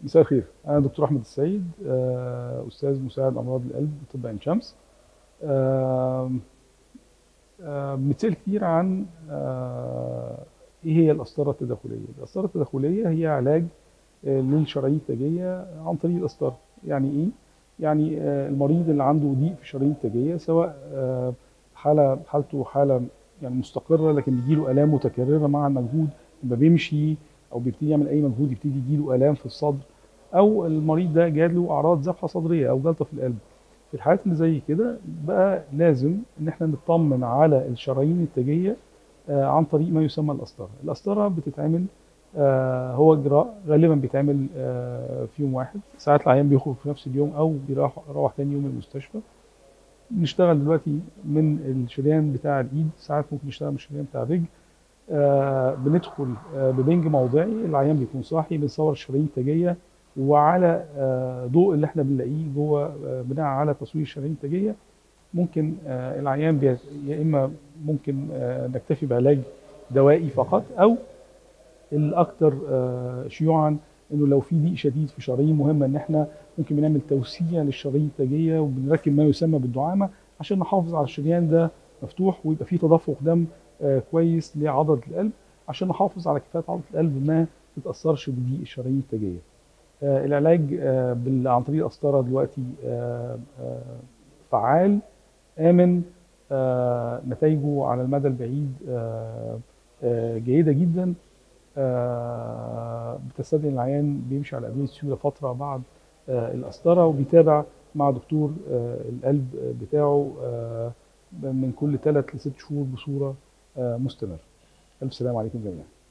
مساء الخير انا دكتور احمد السيد آه، استاذ مساعد امراض القلب طب عين شمس آه، آه، بنتسال كتير عن آه، ايه هي القسطره التداخليه القسطره التداخليه هي علاج آه، للشرايين التاجيه عن طريق القسطره يعني ايه يعني آه، المريض اللي عنده ضيق في الشرايين التاجيه سواء آه، حاله حالته حاله يعني مستقره لكن بيجيله الام متكرره مع المجهود لما بيمشي او بيبتدي يعمل اي مجهود يبتدي يجيله الام في الصدر او المريض ده جاله اعراض ذبحه صدريه او جلطه في القلب في الحالات اللي زي كده بقى لازم ان احنا نطمن على الشرايين التاجيه آه، عن طريق ما يسمى القسطره القسطره بتتعمل آه، هو اجراء غالبا بيتعمل آه، في يوم واحد ساعات العيان بيخرج في نفس اليوم او بيروح يروح تاني يوم المستشفى بنشتغل دلوقتي من الشريان بتاع الايد ساعات ممكن نشتغل من الشريان بتاع الرجل آه، بندخل آه، ببنج موضعي العيان بيكون صاحي بنصور الشرايين التاجيه وعلى آه، ضوء اللي احنا بنلاقيه جوه آه، بناء على تصوير الشرايين التاجيه ممكن آه، العيان بي- يا اما ممكن آه، نكتفي بعلاج دوائي فقط او الاكثر آه، شيوعا انه لو في ضيق شديد في شرايين مهمه ان احنا ممكن بنعمل توسيع للشرايين التاجيه وبنركب ما يسمى بالدعامه عشان نحافظ على الشريان ده مفتوح ويبقى فيه تدفق دم آه، كويس لعضله القلب عشان نحافظ على كفاءه عضله القلب ما تتاثرش بضيق الشرايين التاجيه. آه، العلاج آه، بال- عن طريق القسطره دلوقتي آه، آه، فعال امن آه، نتائجه على المدى البعيد آه، آه، جيده جدا آه، بتستدعي إن العيان بيمشي على ادويه السيوله فتره بعد آه، القسطره وبيتابع مع دكتور آه، القلب بتاعه آه، من كل ثلاث لست شهور بصوره آه، مستمره. الف سلام عليكم جميعا.